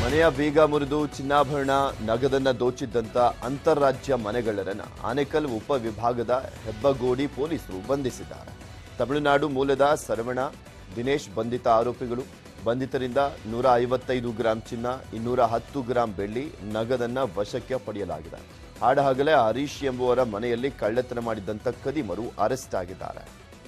ಮನೆಯ ಬೀಗ ಮುರಿದು ಚಿನ್ನಾಭರಣ ನಗದನ್ನ ದೋಚಿದ್ದಂತ ಅಂತಾರಾಜ್ಯ ಮನೆಗಳ್ಳರನ್ನ ಆನೇಕಲ್ ಉಪವಿಭಾಗದ ಹೆಬ್ಬಗೋಡಿ ಪೊಲೀಸರು ಬಂಧಿಸಿದ್ದಾರೆ ತಮಿಳುನಾಡು ಮೂಲದ ಸರವಣ ದಿನೇಶ್ ಬಂಧಿತ ಆರೋಪಿಗಳು ಬಂಧಿತರಿಂದ ನೂರ ಐವತ್ತೈದು ಗ್ರಾಂ ಚಿನ್ನ ಇನ್ನೂರ ಹತ್ತು ಗ್ರಾಂ ಬೆಳ್ಳಿ ನಗದನ್ನ ವಶಕ್ಕೆ ಪಡೆಯಲಾಗಿದೆ ಹಾಡಹಗಲೇ ಹರೀಶ್ ಎಂಬುವರ ಮನೆಯಲ್ಲಿ ಕಳ್ಳತನ ಮಾಡಿದ್ದಂತ ಕದಿಮರು ಅರೆಸ್ಟ್ ಆಗಿದ್ದಾರೆ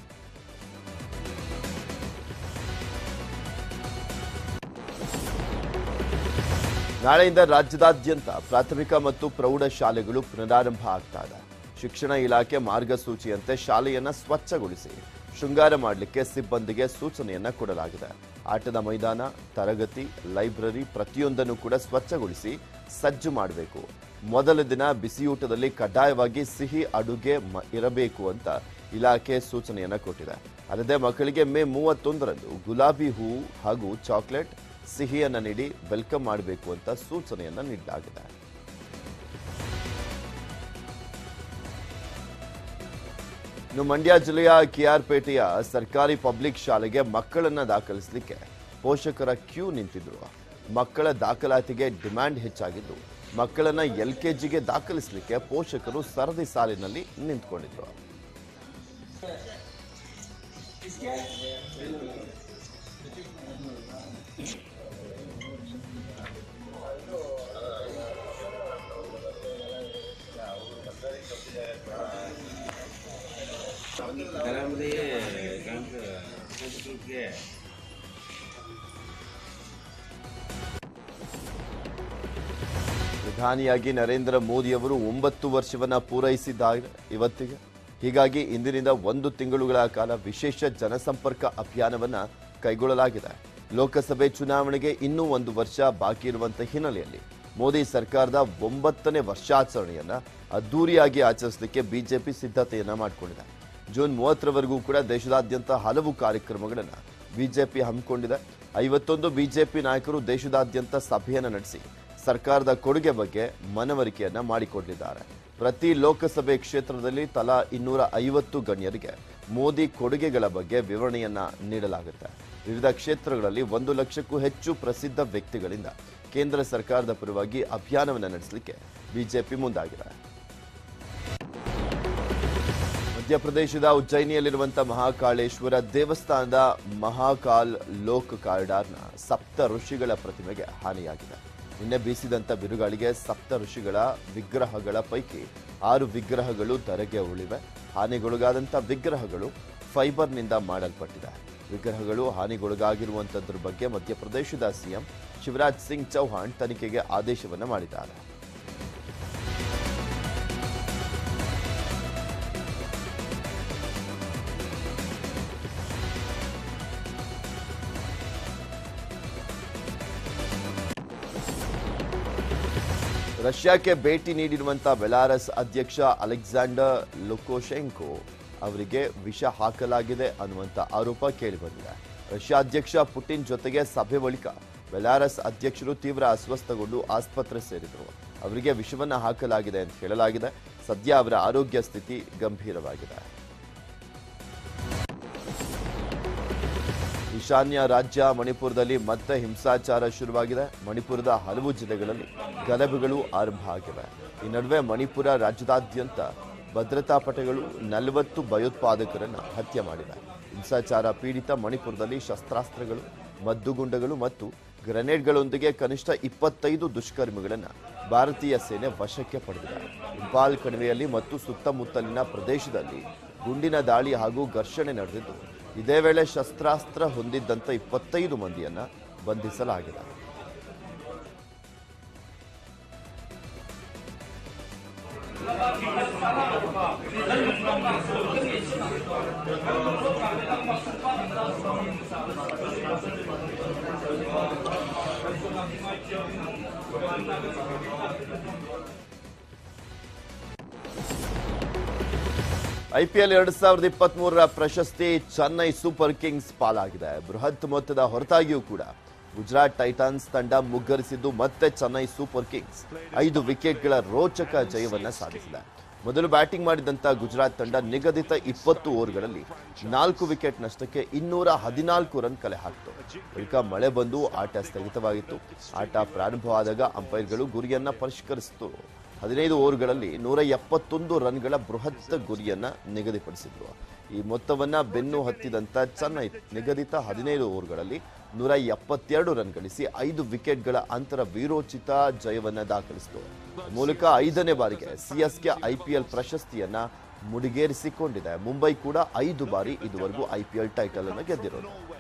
ನಾಳೆಯಿಂದ ರಾಜ್ಯದಾದ್ಯಂತ ಪ್ರಾಥಮಿಕ ಮತ್ತು ಪ್ರೌಢ ಶಾಲೆಗಳು ಪುನರಾರಂಭ ಆಗ್ತಾ ಇದೆ ಶಿಕ್ಷಣ ಇಲಾಖೆ ಮಾರ್ಗಸೂಚಿಯಂತೆ ಶಾಲೆಯನ್ನ ಸ್ವಚ್ಛಗೊಳಿಸಿ ಶೃಂಗಾರ ಮಾಡಲಿಕ್ಕೆ ಸಿಬ್ಬಂದಿಗೆ ಸೂಚನೆಯನ್ನ ಕೊಡಲಾಗಿದೆ ಆಟದ ಮೈದಾನ ತರಗತಿ ಲೈಬ್ರರಿ ಪ್ರತಿಯೊಂದನ್ನು ಕೂಡ ಸ್ವಚ್ಛಗೊಳಿಸಿ ಸಜ್ಜು ಮಾಡಬೇಕು ಮೊದಲ ದಿನ ಬಿಸಿಯೂಟದಲ್ಲಿ ಕಡ್ಡಾಯವಾಗಿ ಸಿಹಿ ಅಡುಗೆ ಮ- ಇರಬೇಕು ಅಂತ ಇಲಾಖೆ ಸೂಚನೆಯನ್ನ ಕೊಟ್ಟಿದೆ ಅಲ್ಲದೆ ಮಕ್ಕಳಿಗೆ ಮೇ ಮೂವತ್ತೊಂದರಂದು ಗುಲಾಬಿ ಹೂವು ಹಾಗೂ ಚಾಕ್ಲೇಟ್ ಸಿಹಿಯನ್ನ ನೀಡಿ ವೆಲ್ಕಮ್ ಮಾಡಬೇಕು ಅಂತ ಸೂಚನೆಯನ್ನ ನೀಡಲಾಗಿದೆ ಇನ್ನು ಮಂಡ್ಯ ಜಿಲ್ಲೆಯ ಕೆಆರ್ಪೇಟೆಯ ಸರ್ಕಾರಿ ಪಬ್ಲಿಕ್ ಶಾಲೆಗೆ ಮಕ್ಕಳನ್ನ ದಾಖಲಿಸಲಿಕ್ಕೆ ಪೋಷಕರ ಕ್ಯೂ ನಿಂತಿದ್ರು ಮಕ್ಕಳ ದಾಖಲಾತಿಗೆ ಡಿಮ್ಯಾಂಡ್ ಹೆಚ್ಚಾಗಿದ್ದು ಮಕ್ಕಳನ್ನ ಎಲ್ ಜಿಗೆ ದಾಖಲಿಸಲಿಕ್ಕೆ ಪೋಷಕರು ಸರದಿ ಸಾಲಿನಲ್ಲಿ ನಿಂತ್ಕೊಂಡಿದ್ರು घरामध्ये काम के ಪ್ರಧಾನಿಯಾಗಿ ನರೇಂದ್ರ ಮೋದಿಯವರು ಒಂಬತ್ತು ವರ್ಷವನ್ನ ಪೂರೈಸಿದ್ದಾರೆ ಇವತ್ತಿಗೆ ಹೀಗಾಗಿ ಇಂದಿನಿಂದ ಒಂದು ತಿಂಗಳುಗಳ ಕಾಲ ವಿಶೇಷ ಜನಸಂಪರ್ಕ ಅಭಿಯಾನವನ್ನ ಕೈಗೊಳ್ಳಲಾಗಿದೆ ಲೋಕಸಭೆ ಚುನಾವಣೆಗೆ ಇನ್ನೂ ಒಂದು ವರ್ಷ ಬಾಕಿ ಇರುವಂತ ಹಿನ್ನೆಲೆಯಲ್ಲಿ ಮೋದಿ ಸರ್ಕಾರದ ಒಂಬತ್ತನೇ ವರ್ಷಾಚರಣೆಯನ್ನ ಅದ್ದೂರಿಯಾಗಿ ಆಚರಿಸಲಿಕ್ಕೆ ಬಿಜೆಪಿ ಸಿದ್ಧತೆಯನ್ನ ಮಾಡಿಕೊಂಡಿದೆ ಜೂನ್ ಮೂವತ್ತರವರೆಗೂ ಕೂಡ ದೇಶದಾದ್ಯಂತ ಹಲವು ಕಾರ್ಯಕ್ರಮಗಳನ್ನು ಬಿಜೆಪಿ ಹಮ್ಮಿಕೊಂಡಿದೆ ಐವತ್ತೊಂದು ಬಿಜೆಪಿ ನಾಯಕರು ದೇಶದಾದ್ಯಂತ ಸಭೆಯನ್ನು ನಡೆಸಿ ಸರ್ಕಾರದ ಕೊಡುಗೆ ಬಗ್ಗೆ ಮನವರಿಕೆಯನ್ನ ಮಾಡಿಕೊಂಡಿದ್ದಾರೆ ಪ್ರತಿ ಲೋಕಸಭೆ ಕ್ಷೇತ್ರದಲ್ಲಿ ತಲಾ ಇನ್ನೂರ ಐವತ್ತು ಗಣ್ಯರಿಗೆ ಮೋದಿ ಕೊಡುಗೆಗಳ ಬಗ್ಗೆ ವಿವರಣೆಯನ್ನ ನೀಡಲಾಗುತ್ತೆ ವಿವಿಧ ಕ್ಷೇತ್ರಗಳಲ್ಲಿ ಒಂದು ಲಕ್ಷಕ್ಕೂ ಹೆಚ್ಚು ಪ್ರಸಿದ್ಧ ವ್ಯಕ್ತಿಗಳಿಂದ ಕೇಂದ್ರ ಸರ್ಕಾರದ ಪರವಾಗಿ ಅಭಿಯಾನವನ್ನು ನಡೆಸಲಿಕ್ಕೆ ಬಿಜೆಪಿ ಮುಂದಾಗಿದೆ ಮಧ್ಯಪ್ರದೇಶದ ಉಜ್ಜಯಿನಿಯಲ್ಲಿರುವಂತಹ ಮಹಾಕಾಳೇಶ್ವರ ದೇವಸ್ಥಾನದ ಮಹಾಕಾಲ್ ಲೋಕ್ ಕಾರ್ಡಾರ್ನ ಸಪ್ತ ಋಷಿಗಳ ಪ್ರತಿಮೆಗೆ ಹಾನಿಯಾಗಿದೆ ನಿನ್ನೆ ಬೀಸಿದಂತ ಬಿರುಗಾಳಿಗೆ ಸಪ್ತ ಋಷಿಗಳ ವಿಗ್ರಹಗಳ ಪೈಕಿ ಆರು ವಿಗ್ರಹಗಳು ಧರೆಗೆ ಉಳಿವೆ ಹಾನಿಗೊಳಗಾದಂಥ ವಿಗ್ರಹಗಳು ಫೈಬರ್ನಿಂದ ಮಾಡಲ್ಪಟ್ಟಿದೆ ವಿಗ್ರಹಗಳು ಹಾನಿಗೊಳಗಾಗಿರುವಂತದ್ರ ಬಗ್ಗೆ ಮಧ್ಯಪ್ರದೇಶದ ಸಿಎಂ ಶಿವರಾಜ್ ಸಿಂಗ್ ಚೌಹಾಣ್ ತನಿಖೆಗೆ ಆದೇಶವನ್ನು ಮಾಡಿದ್ದಾರೆ ರಷ್ಯಾಕ್ಕೆ ಭೇಟಿ ನೀಡಿರುವಂತಹ ಬೆಲಾರಸ್ ಅಧ್ಯಕ್ಷ ಅಲೆಕ್ಸಾಂಡರ್ ಲುಕೋಶೆಂಕೋ ಅವರಿಗೆ ವಿಷ ಹಾಕಲಾಗಿದೆ ಅನ್ನುವಂಥ ಆರೋಪ ಕೇಳಿಬಂದಿದೆ ರಷ್ಯಾ ಅಧ್ಯಕ್ಷ ಪುಟಿನ್ ಜೊತೆಗೆ ಸಭೆ ಬಳಿಕ ಬೆಲಾರಸ್ ಅಧ್ಯಕ್ಷರು ತೀವ್ರ ಅಸ್ವಸ್ಥಗೊಂಡು ಆಸ್ಪತ್ರೆ ಸೇರಿದರು ಅವರಿಗೆ ವಿಷವನ್ನ ಹಾಕಲಾಗಿದೆ ಅಂತ ಹೇಳಲಾಗಿದೆ ಸದ್ಯ ಅವರ ಆರೋಗ್ಯ ಸ್ಥಿತಿ ಗಂಭೀರವಾಗಿದೆ ಈಶಾನ್ಯ ರಾಜ್ಯ ಮಣಿಪುರದಲ್ಲಿ ಮತ್ತೆ ಹಿಂಸಾಚಾರ ಶುರುವಾಗಿದೆ ಮಣಿಪುರದ ಹಲವು ಜಿಲ್ಲೆಗಳಲ್ಲಿ ಗಲಭೆಗಳು ಆರಂಭ ಆಗಿವೆ ಈ ನಡುವೆ ಮಣಿಪುರ ರಾಜ್ಯದಾದ್ಯಂತ ಭದ್ರತಾ ಪಡೆಗಳು ನಲವತ್ತು ಭಯೋತ್ಪಾದಕರನ್ನ ಹತ್ಯೆ ಮಾಡಿವೆ ಹಿಂಸಾಚಾರ ಪೀಡಿತ ಮಣಿಪುರದಲ್ಲಿ ಶಸ್ತ್ರಾಸ್ತ್ರಗಳು ಮದ್ದುಗುಂಡಗಳು ಮತ್ತು ಗ್ರೆನೇಡ್ಗಳೊಂದಿಗೆ ಕನಿಷ್ಠ ಇಪ್ಪತ್ತೈದು ದುಷ್ಕರ್ಮಿಗಳನ್ನು ಭಾರತೀಯ ಸೇನೆ ವಶಕ್ಕೆ ಪಡೆದಿದೆ ಇಂಪಾಲ್ ಕಣಿವೆಯಲ್ಲಿ ಮತ್ತು ಸುತ್ತಮುತ್ತಲಿನ ಪ್ರದೇಶದಲ್ಲಿ ಗುಂಡಿನ ದಾಳಿ ಹಾಗೂ ಘರ್ಷಣೆ ನಡೆದಿದ್ದು ಇದೇ ವೇಳೆ ಶಸ್ತ್ರಾಸ್ತ್ರ ಹೊಂದಿದ್ದಂಥ ಇಪ್ಪತ್ತೈದು ಮಂದಿಯನ್ನ ಬಂಧಿಸಲಾಗಿದೆ ಐಪಿಎಲ್ ಎರಡ್ ಸಾವಿರದ ಇಪ್ಪತ್ತ್ ಮೂರರ ಪ್ರಶಸ್ತಿ ಚೆನ್ನೈ ಸೂಪರ್ ಕಿಂಗ್ಸ್ ಪಾಲಾಗಿದೆ ಬೃಹತ್ ಮೊತ್ತದ ಹೊರತಾಗಿಯೂ ಕೂಡ ಗುಜರಾತ್ ಟೈಟಾನ್ಸ್ ತಂಡ ಮುಗ್ಗರಿಸಿದ್ದು ಮತ್ತೆ ಚೆನ್ನೈ ಸೂಪರ್ ಕಿಂಗ್ಸ್ ಐದು ವಿಕೆಟ್ಗಳ ರೋಚಕ ಜಯವನ್ನ ಸಾಧಿಸಿದೆ ಮೊದಲು ಬ್ಯಾಟಿಂಗ್ ಮಾಡಿದಂಥ ಗುಜರಾತ್ ತಂಡ ನಿಗದಿತ ಇಪ್ಪತ್ತು ಓವರ್ಗಳಲ್ಲಿ ನಾಲ್ಕು ವಿಕೆಟ್ ನಷ್ಟಕ್ಕೆ ಇನ್ನೂರ ಹದಿನಾಲ್ಕು ರನ್ ಕಲೆ ಹಾಕಿತು ಬಳಿಕ ಮಳೆ ಬಂದು ಆಟ ಸ್ಥಗಿತವಾಗಿತ್ತು ಆಟ ಪ್ರಾರಂಭವಾದಾಗ ಅಂಪೈರ್ಗಳು ಗುರಿಯನ್ನ ಪರಿಷ್ಕರಿಸಿತು ಹದಿನೈದು ಓವರ್ಗಳಲ್ಲಿ ನೂರ ಎಪ್ಪತ್ತೊಂದು ರನ್ಗಳ ಬೃಹತ್ ಗುರಿಯನ್ನ ನಿಗದಿಪಡಿಸಿದ್ರು ಈ ಮೊತ್ತವನ್ನ ಬೆನ್ನು ಹತ್ತಿದಂತ ಚೆನ್ನೈ ನಿಗದಿತ ಹದಿನೈದು ಓವರ್ಗಳಲ್ಲಿ ನೂರ ಎಪ್ಪತ್ತೆರಡು ರನ್ ಗಳಿಸಿ ಐದು ವಿಕೆಟ್ಗಳ ಅಂತರ ವೀರೋಚಿತ ಜಯವನ್ನ ದಾಖಲಿಸಿತು ಈ ಮೂಲಕ ಐದನೇ ಬಾರಿಗೆ ಸಿಎಸ್ಕೆ ಐಪಿಎಲ್ ಪ್ರಶಸ್ತಿಯನ್ನ ಮುಡಿಗೇರಿಸಿಕೊಂಡಿದೆ ಮುಂಬೈ ಕೂಡ ಐದು ಬಾರಿ ಇದುವರೆಗೂ ಐಪಿಎಲ್ ಟೈಟಲ್ ಅನ್ನು ಗೆದ್ದಿರೋದು